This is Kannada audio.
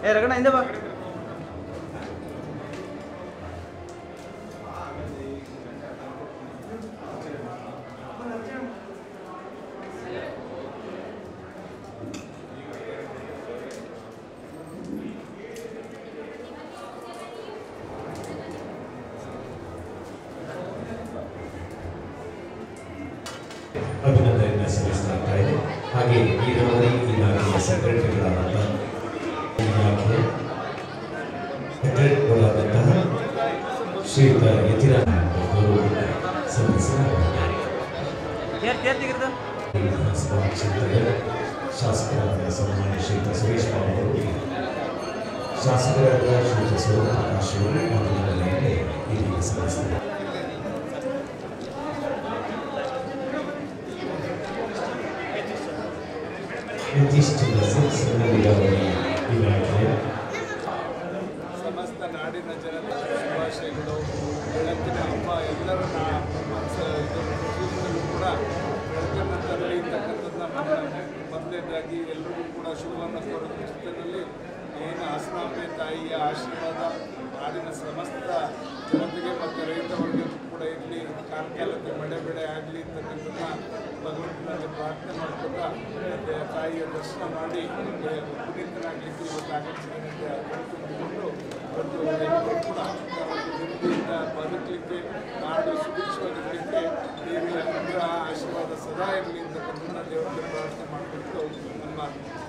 ಏ ರಗಣ ಹಿಂದೆ ಬಾ ಅಭಿನಂದನೆಯನ್ನು ಸಲ್ಲಿಸಲಾಗ್ತಾ ಇದೆ ಹಾಗೆ ನೀರಾವರಿ ಇಲಾಖೆಯ ಸೆಕ್ರೆಟರಿಗಳಾದಂಥ ಇಲಾಖೆಯ ಸೆಕ್ರೆಟರಿಗಳಾದಂತಹ ಶ್ರೀಯುತ ಯತಿರಾಜ ಗೌರವವನ್ನು ಸಲ್ಲಿಸಲಾಗಿದೆ ಏರ್ ತೇರ್ ತೆಗಿರ್ದು ವಿಧಾನಸಭಾ ಕ್ಷೇತ್ರದ ಶಾಸಕರಾದ ಸನ್ಮಾನ್ಯ ಶ್ರೀಯುತ ಸುರೇಶ್ ಬಾಬು ಅವರು ಶಾಸಕರಾದ ಶ್ರೀಯುತ ಸೂರ್ಯಪ್ರಕಾಶ್ ಅವರು ಅಭಿನಂದನೆಯನ್ನು ಇದೀಗ ಸಲ್ಲಿಸಿದ್ದಾರೆ ಯತೀಶ್ ಚಂದ್ರ ಸಣ್ಣ ನೀರಾವರಿ ಇಲಾಖೆಯ ಸಮಸ್ತ ನಾಡಿನ ಜನತೆ ಶುಭಾಶಯಗಳು ಬೆಳಕಿನ ಹಬ್ಬ ಎಲ್ಲರ ನಾ- ಮನಸ್ಸು ಇದು ಜೀವನದಲ್ಲೂ ಕೂಡ ಬೆಳಕನ್ನು ತರಲಿ ಅಂತಕ್ಕಂಥದ್ದನ್ನ ಮೊದಲನೇದಾಗಿ ಎಲ್ಲರಿಗೂ ಕೂಡ ಶುಭವನ್ನು ಕೋರೋ ಜೊತೆಯಲ್ಲಿ ಏನು ಹಸನಾಂಬೆ ತಾಯಿಯ ಆಶೀರ್ವಾದ ನಾಡಿನ ಸಮಸ್ತ ಜನತೆಗೆ ಮತ್ತು ರೈತ ವರ್ಗಕ್ಕೂ ಕೂಡ ಇರಲಿ ಕಾಲ ಕಾಲಕ್ಕೆ ಮಳೆ ಬೆಳೆ ಆಗಲಿ ಅಂತಕ್ಕಂಥದ್ದನ್ನ ಭಗವಂತನಲ್ಲಿ ಪ್ರಾರ್ಥನೆ ಮಾಡ್ಕೊತಾ ಮತ್ತೆ ತಾಯಿಯ ದರ್ಶನ ಮಾಡಿ ಏ, ಪುನೀತನಾಗಲಿಕ್ಕೆ ಇವತ್ತು ಆಗಮಿಸಿದ್ದೇನೆ ಅಂತ ತಿಳ್ಕೊಂಡು ಒಂದು ಎಲ್ಲರೂ ಕೂಡ ಒಂದು ನೆಮ್ಮದಿಯಿಂದ ಬದುಕಲಿಕ್ಕೆ ನಾಡು ಸುಭಿಕ್ಷವಾಗಿರಲಿಕ್ಕೆ ದೇವಿಯ ಅನುಗ್ರಹ ಆಶೀರ್ವಾದ ಸದಾ ಇರಲಿ ಅಂತಕ್ಕಂಥದ್ದನ್ನ ದೇವರಲ್ಲಿ ಪ್ರಾರ್ಥನೆ ಮಾಡಿಕೊಂಡು ನಮ್ಮ